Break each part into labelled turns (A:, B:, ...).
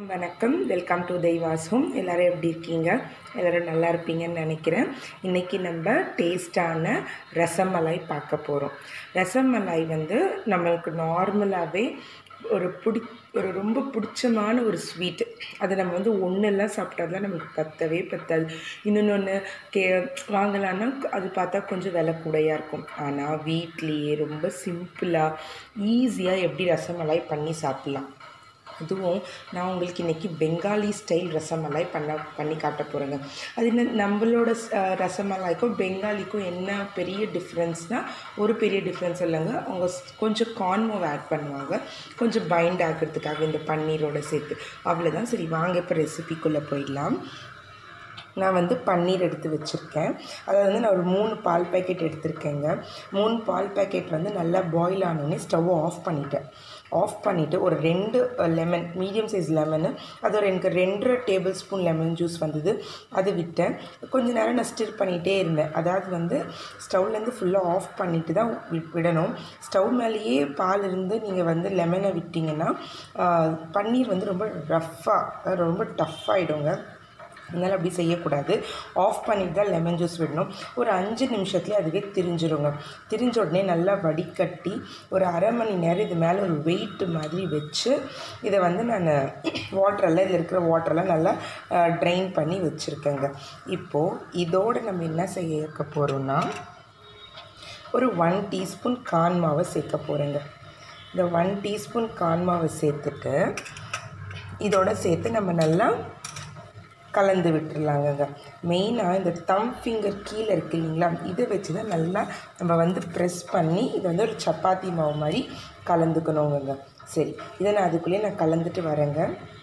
A: வணக்கம் welcome to தெய்வாசம் எல்லோரும் எப்படி இருக்கீங்க எல்லோரும் நல்லா இருப்பீங்கன்னு நினைக்கிறேன் இன்றைக்கி நம்ம டேஸ்டான ரசமலாய் பார்க்க போகிறோம் ரசமலாய் வந்து நம்மளுக்கு நார்மலாகவே ஒரு பிடி ஒரு ரொம்ப பிடிச்சமான ஒரு ஸ்வீட்டு அது நம்ம வந்து ஒன்றெல்லாம் சாப்பிட்டாதான் நமக்கு பத்தவே பத்தாது இன்னொன்று கே வாங்கலான்னா அது பார்த்தா கொஞ்சம் விலை கூடையாக இருக்கும் ஆனால் வீட்லேயே ரொம்ப சிம்பிளாக ஈஸியாக எப்படி ரசமலாய் பண்ணி சாப்பிட்லாம் அதுவும் நான் உங்களுக்கு இன்றைக்கி பெங்காலி ஸ்டைல் ரசமலாய் பண்ண பண்ணி காட்ட போகிறேங்க அது என்ன நம்மளோட ஸ்- அஹ் ரசமலாய்க்கும் பெங்காலிக்கும் என்ன பெரிய டிஃப்ரென்ஸ்னால் ஒரு பெரிய டிஃப்ரென்ஸ் இல்லைங்க அவங்க ஸ்- கொஞ்சம் கார்ன்மோவ் ஆட் பண்ணுவாங்க கொஞ்சம் பைண்ட் ஆகிறதுக்காக இந்த பன்னீரோட சேர்த்து அவ்வளோதான் சரி வாங்க இப்போ ரெசிபிக்குள்ளே போயிடலாம் நான் வந்து பன்னீர் எடுத்து வச்சுருக்கேன் அதாவது வந்து நான் ஒரு மூணு பால் பேக்கெட் எடுத்திருக்கேங்க மூணு பால் பேக்கெட் வந்து நல்லா பாயில் ஆனோடனே ஸ்டவ்வை ஆஃப் பண்ணிட்டேன் ஆஃப் பண்ணிவிட்டு ஒரு ரெண்டு லெமன் மீடியம் சைஸ் லெமனு அது ஒரு எனக்கு ரெண்டரை டேபிள் ஸ்பூன் லெமன் ஜூஸ் வந்தது அது விட்டேன் கொஞ்ச நேரம் நான் ஸ்டிர் பண்ணிகிட்டே இருந்தேன் அதாவது வந்து ஸ்டவ்லேருந்து ஃபுல்லாக ஆஃப் பண்ணிட்டு தான் வி- விடணும் ஸ்டவ் மேலேயே பால் இருந்து நீங்கள் வந்து லெமனை விட்டிங்கன்னா ஆஹ், பன்னீர் வந்து ரொம்ப ரஃப்பாக ரொம்ப டஃப் ஆகிடுங்க அதனால் அப்படி செய்யக்கூடாது ஆஃப் பண்ணிட்டு தான் லெமன் ஜூஸ் விடணும் ஒரு அஞ்சு நிமிஷத்துலேயே அதுவே திரிஞ்சிருங்க திரிஞ்ச உடனே நல்லா வடிகட்டி ஒரு அரை மணி நேரம் இது மேலே ஒரு வெயிட் மாதிரி வச்சு இதை வந்து நான் வாட்டரெல்லாம் இதில் இருக்கிற வாட்டரெல்லாம் நல்லா ட்ரைன் பண்ணி வச்சுருக்கேங்க இப்போது இதோடு நம்ம என்ன செய்ய போகிறோம்னா ஒரு ஒன் டீஸ்பூன் கான் மாவை சேர்க்க போகிறேங்க இந்த ஒன் டீஸ்பூன் கான் மாவை சேர்த்துட்டு இதோட சேர்த்து நம்ம நல்லா கலந்து விட்டுறலாங்கங்க மெயினாக இந்த தம் ஃபிங்கர் கீழே இருக்கு இல்லைங்களா இதை வச்சு தான் நல்லா நம்ம வந்து ப்ரெஸ் பண்ணி இதை வந்து ஒரு சப்பாத்தி மாவு மாதிரி கலந்துக்கணுங்கங்க சரி இதை நான் அதுக்குள்ளேயே நான் கலந்துட்டு வரேங்க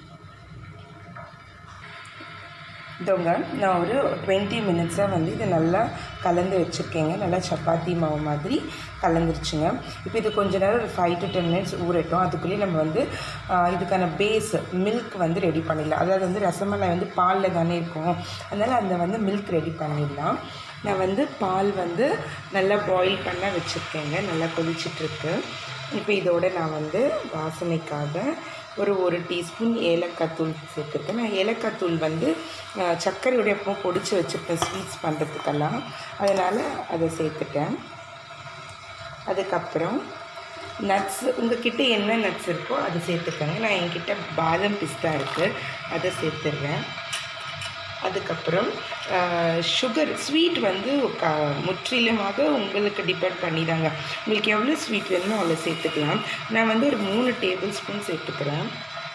A: இதோங்க நான் ஒரு டுவெண்ட்டி மினிட்ஸாக வந்து இதை நல்லா கலந்து வச்சுருக்கேங்க நல்லா சப்பாத்தி மாவு மாதிரி கலந்துருச்சுங்க இப்போ இது கொஞ்ச நேரம் ஒரு ஃபைவ் டு டென் மினிட்ஸ் ஊறட்டும் அதுக்குள்ளேயே நம்ம வந்து ஆ, இதுக்கான பேஸ் மில்க் வந்து ரெடி பண்ணிடலாம் அதாவது வந்து ரசமலாய் வந்து பாலில் தானே இருக்கும் அதனால் அந்த வந்து மில்க் ரெடி பண்ணிடலாம் நான் வந்து பால் வந்து நல்லா பாயில் பண்ண வச்சுருக்கேங்க நல்லா கொதிச்சிட்ருக்கு இப்போ இதோட நான் வந்து வாசனைக்காக ஒரு ஒரு டீஸ்பூன் ஏலக்காய் தூள் சேர்த்துருக்கேன் நான் ஏலக்காய் தூள் வந்து அஹ், சர்க்கரையோட எப்போ பொடிச்சு வச்சுருப்பேன் ஸ்வீட்ஸ் பண்ணுறதுக்கெல்லாம் அதனால் அதை சேர்த்துட்டேன் அதுக்கப்புறம் நட்ஸ் உங்ககிட்ட என்ன நட்ஸ் இருக்கோ அதை சேர்த்துக்கோங்க நான் என்கிட்ட பாதாம் பிஸ்தா இருக்குது அதை சேர்த்துடுறேன் அதுக்கப்புறம் சுகர் ஸ்வீட் வந்து க முற்றிலுமாக உங்களுக்கு டிபெண்ட் பண்ணி தாங்க உங்களுக்கு எவ்வளோ ஸ்வீட் வேணுமோ அவ்வளோ சேர்த்துக்கலாம் நான் வந்து ஒரு மூணு டேபிள் ஸ்பூன் சேர்த்துக்கிறேன்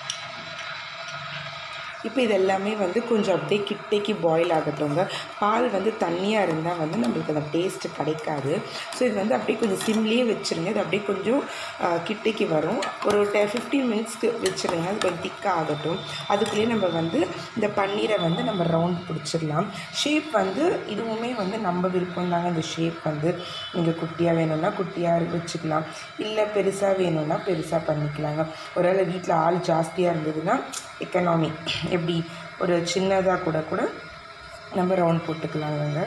A: இப்போ இது எல்லாமே வந்து கொஞ்சம் அப்படியே கிட்டைக்கு பாயில் ஆகட்டுங்க பால் வந்து தண்ணியாக இருந்தால் வந்து நம்மளுக்கு அந்த டேஸ்ட்டு கிடைக்காது ஸோ இது வந்து அப்படியே கொஞ்சம் சிம்லேயே வச்சுருங்க இது அப்படியே கொஞ்சம் ஆ, கிட்டைக்கு வரும் ஒரு டெ ஃபிஃப்டீன் மினிட்ஸ்க்கு வச்சுருங்க அது கொஞ்சம் திக்காக ஆகட்டும் அதுக்குள்ளேயே நம்ம வந்து இந்த பன்னீரை வந்து நம்ம ரவுண்ட் பிடிச்சிடலாம் ஷேப் வந்து இதுவுமே வந்து நம்ம விருப்பம் தாங்க இந்த ஷேப் வந்து நீங்கள் குட்டியாக வேணும்னா குட்டியாக வச்சுக்கலாம் இல்லை பெருசாக வேணும்னா பெருசாக பண்ணிக்கலாங்க ஒருவேளை வீட்டில் ஆள் ஜாஸ்தியாக இருந்ததுன்னா எக்கனாமி எப்படி ஒரு சின்னதாக கூட கூட நம்ம ரவுண்ட் போட்டுக்கலாங்க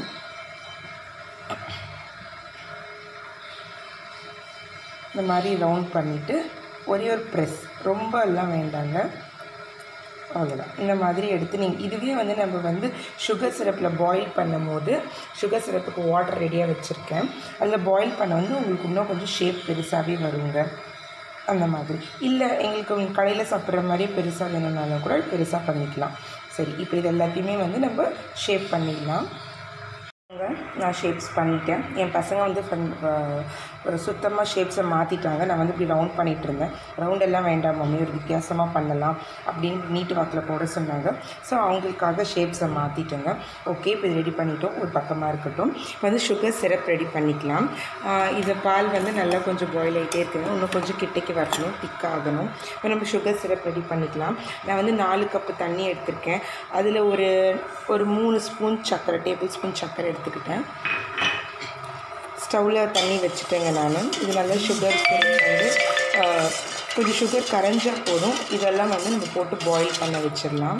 A: இந்த மாதிரி ரவுண்ட் பண்ணிவிட்டு ஒரே ஒரு ப்ரெஸ் ரொம்ப எல்லாம் வேண்டாங்க அவ்வளோதான் இந்த மாதிரி எடுத்து நீங்கள் இதுவே வந்து நம்ம வந்து சுகர் சிரப்பில் பாயில் பண்ணும்போது சுகர் சிரப்புக்கு வாட்டர் ரெடியாக வச்சுருக்கேன் அதில் பாயில் பண்ண வந்து உங்களுக்கு இன்னும் கொஞ்சம் ஷேப் பெருசாகவே வருங்க அந்த மாதிரி இல்லை எங்களுக்கு கடையில் சாப்பிட்ற மாதிரியே பெருசாக வேணும்னாலும் கூட பெருசாக பண்ணிக்கலாம் சரி இப்போ இது எல்லாத்தையுமே வந்து நம்ம ஷேப் பண்ணிடலாம் பாருங்க, நான் ஷேப்ஸ் பண்ணிட்டேன் என் பசங்க வந்து ஃபன்- அஹ் ஒரு சுத்தமாக ஷேப்ஸை மாற்றிட்டாங்க நான் வந்து இப்படி ரவுண்ட் பண்ணிகிட்டு இருந்தேன் ரவுண்ட் எல்லாம் வேண்டாம் மம்மி ஒரு வித்தியாசமாக பண்ணலாம் அப்படின்னு நீட்டு வாக்கில் போட சொன்னாங்க ஸோ அவங்களுக்காக ஷேப்ஸை மாற்றிட்டேங்க ஓகே இப்போ இது ரெடி பண்ணிட்டோம் ஒரு பக்கமாக இருக்கட்டும் இப்போ வந்து சுகர் சிரப் ரெடி பண்ணிக்கலாம் ஆஹ் இது பால் வந்து நல்லா கொஞ்சம் பாயில் ஆகிட்டே இருக்குங்க இன்னும் கொஞ்சம் கிட்டைக்கு வரணும் திக்காகணும் இப்போ நம்ம சுகர் சிரப் ரெடி பண்ணிக்கலாம் நான் வந்து நாலு கப்பு தண்ணி எடுத்திருக்கேன் அதில் ஒரு ஒரு மூணு ஸ்பூன் சர்க்கரை டேபிள் ஸ்பூன் சர்க்கரை எடுத்துக்கிட்டேன் ஸ்டவ்வில் தண்ணி வச்சுட்டேங்க நான் இது நல்லா சுகர் வந்து ஆஹ், கொஞ்சம் சுகர் கரைஞ்சா போதும் இதெல்லாம் வந்து நம்ம போட்டு பாயில் பண்ண வச்சிடலாம்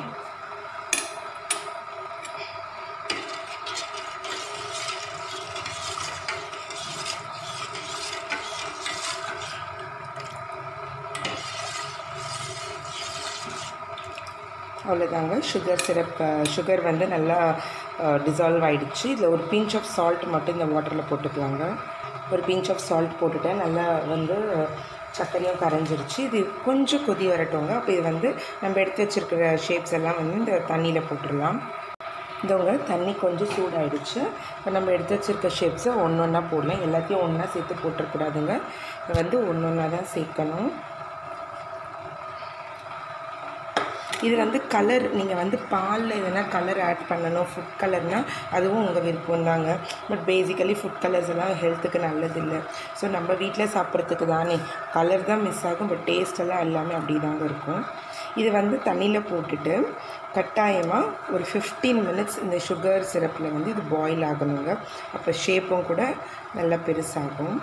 A: அவ்வளோதாங்க சுகர் சிரப் சுகர் வந்து நல்லா டிசால்வ் ஆகிடுச்சு இதில் ஒரு பிஞ்ச் ஆஃப் சால்ட் மட்டும் இந்த வாட்டரில் போட்டுக்கலாங்க ஒரு பிஞ்ச் ஆஃப் சால்ட் போட்டுட்டேன் நல்லா வந்து சர்க்கரையும் கரைஞ்சிருச்சு இது கொஞ்சம் கொதி வரட்டுங்க அப்போ இது வந்து நம்ம எடுத்து வச்சுருக்கிற ஷேப்ஸ் எல்லாம் வந்து இந்த தண்ணியில் போட்டுடலாம் இதவங்க தண்ணி கொஞ்சம் சூடாயிடுச்சு இப்போ நம்ம எடுத்து வச்சுருக்க ஷேப்ஸை ஒன்று ஒன்றா போடலாம் எல்லாத்தையும் ஒன்றா சேர்த்து போட்டுறக்கூடாதுங்க இதை வந்து ஒன்று ஒன்றா தான் சேர்க்கணும் இது வந்து கலர் நீங்கள் வந்து பாலில் எதனா கலர் ஆட் பண்ணணும் ஃபுட் கலர்னால் அதுவும் உங்கள் விருப்பம் தாங்க பட் பேசிக்கலி ஃபுட் கலர்ஸ் எல்லாம் ஹெல்த்துக்கு நல்லதில்லை ஸோ நம்ம வீட்டில் சாப்பிட்றதுக்கு தானே கலர் தான் மிஸ் ஆகும் பட் டேஸ்ட் எல்லாம் எல்லாமே அப்படி தாங்க இருக்கும் இது வந்து தண்ணியில் போட்டுட்டு கட்டாயமாக ஒரு ஃபிஃப்டீன் மினிட்ஸ் இந்த சுகர் சிரப்பில் வந்து இது பாயில் ஆகணுங்க அப்போ ஷேப்பும் கூட நல்லா பெருசாகும்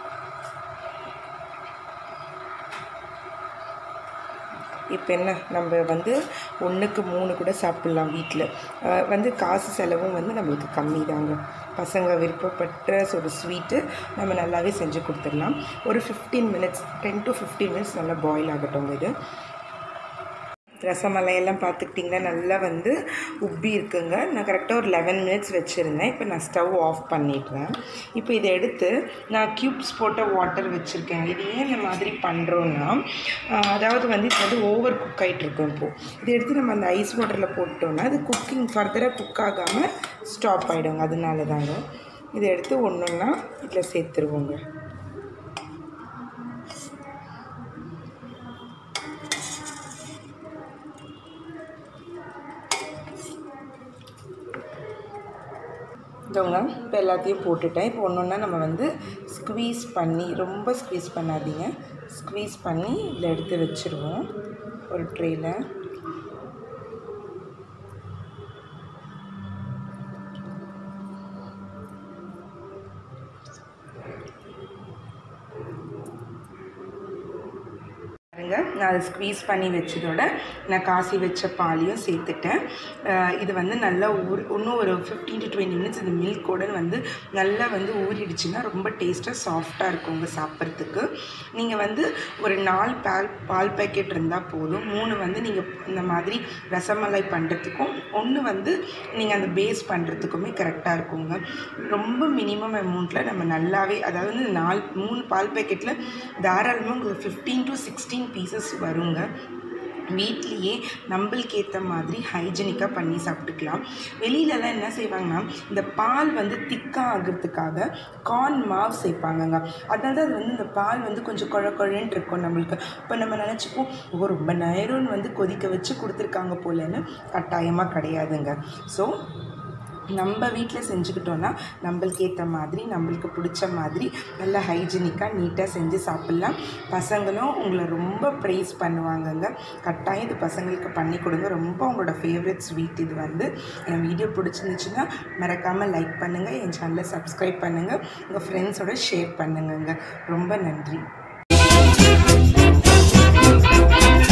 A: இப்போ என்ன நம்ம வந்து ஒன்றுக்கு மூணு கூட சாப்பிட்லாம் வீட்டில் வந்து காசு செலவும் வந்து நம்மளுக்கு கம்மி தாங்க பசங்க விருப்பப்பட்ட ஒரு ஸ்வீட்டு நம்ம நல்லாவே செஞ்சு கொடுத்துடலாம் ஒரு fifteen minutes ten to fifteen minutes நல்லா பாயில் ஆகட்டும் இது ரசமலையெல்லாம் பார்த்துக்கிட்டிங்கன்னா நல்லா வந்து உப்பி இருக்குங்க நான் கரெக்டாக ஒரு லெவன் மினிட்ஸ் வச்சுருந்தேன் இப்போ நான் ஸ்டவ் ஆஃப் பண்ணிடுறேன் இப்போ இதை எடுத்து நான் க்யூப்ஸ் போட்ட வாட்டர் வச்சுருக்கேன் இது ஏன் இந்த மாதிரி பண்ணுறோன்னா அதாவது வந்து இது வந்து ஓவர் குக் ஆகிட்ருக்கும் இப்போது இதை எடுத்து நம்ம அந்த ஐஸ் வாட்டரில் போட்டோன்னா அது குக்கிங் ஃபர்தராக குக் ஆகாமல் ஸ்டாப் ஆகிடுங்க அதனால தாங்க இதை எடுத்து ஒன்று ஒன்றா இதில் சேர்த்துருவோங்க இதவங்க இப்போ எல்லாத்தையும் போட்டுட்டேன் இப்போ ஒன்று ஒன்றா நம்ம வந்து ஸ்க்வீஸ் பண்ணி ரொம்ப ஸ்க்வீஸ் பண்ணாதீங்க ஸ்க்வீஸ் பண்ணி இதில் எடுத்து வச்சுருவோம் ஒரு ட்ரேயில் பாருங்க நான் அதை ஸ்க்வீஸ் பண்ணி வச்சதோட நான் காசி வச்ச பாலையும் சேர்த்துட்டேன் அஹ் இது வந்து நல்லா ஊறி இன்னும் ஒரு ஃபிஃப்டீன் டு டுவெண்ட்டி மினிட்ஸ் இந்த மில்கோட வந்து நல்லா வந்து ஊறிடுச்சுன்னா ரொம்ப டேஸ்ட்டாக சாஃப்டாக இருக்குங்க சாப்பிட்றதுக்கு நீங்கள் வந்து ஒரு நாலு பால் பால் பேக்கெட் இருந்தால் போதும் மூணு வந்து நீங்கள் இந்த மாதிரி ரசமலை பண்ணுறதுக்கும் ஒன்று வந்து நீங்கள் அந்த பேஸ் பண்ணுறதுக்குமே கரெக்டாக இருக்குங்க ரொம்ப மினிமம் அமௌண்ட்டில் நம்ம நல்லாவே அதாவது நாலு மூணு பால் பேக்கெட்டில் தாராளமாக உங்களுக்கு ஃபிஃப்டீன் டு சிக்ஸ்டீன் பீசஸ் வருங்க வீட்லேயே நம்மளுக்கு ஏற்ற மாதிரி ஹைஜீனிக்காக பண்ணி சாப்பிட்டுக்கலாம் வெளியிலலாம் என்ன செய்வாங்கன்னா இந்த பால் வந்து திக்காக ஆகிறதுக்காக கார்ன் மாவு சேர்ப்பாங்கங்க அதனால அது வந்து இந்த பால் வந்து கொஞ்சம் குழ குழன்னு இருக்கும் நம்மளுக்கு இப்போ நம்ம நினச்சிப்போம் ஓ ரொம்ப நேரம்னு வந்து கொதிக்க வச்சு கொடுத்துருக்காங்க போலன்னு கட்டாயமாக கிடையாதுங்க ஸோ நம்ம வீட்டில் செஞ்சுக்கிட்டோன்னா நம்மளுக்கு ஏற்ற மாதிரி நம்மளுக்கு பிடிச்ச மாதிரி நல்லா ஹைஜீனிக்காக நீட்டாக செஞ்சு சாப்பிட்லாம் பசங்களும் உங்களை ரொம்ப ப்ரைஸ் பண்ணுவாங்கங்க கட்டாயம் இது பசங்களுக்கு பண்ணி கொடுங்க ரொம்ப உங்களோட ஃபேவரட் ஸ்வீட் இது வந்து என் வீடியோ பிடிச்சிருந்துச்சுன்னா மறக்காமல் லைக் பண்ணுங்கள் என் சேனலை சப்ஸ்கிரைப் பண்ணுங்கள் உங்கள் ஃப்ரெண்ட்ஸோட ஷேர் பண்ணுங்கங்க ரொம்ப நன்றி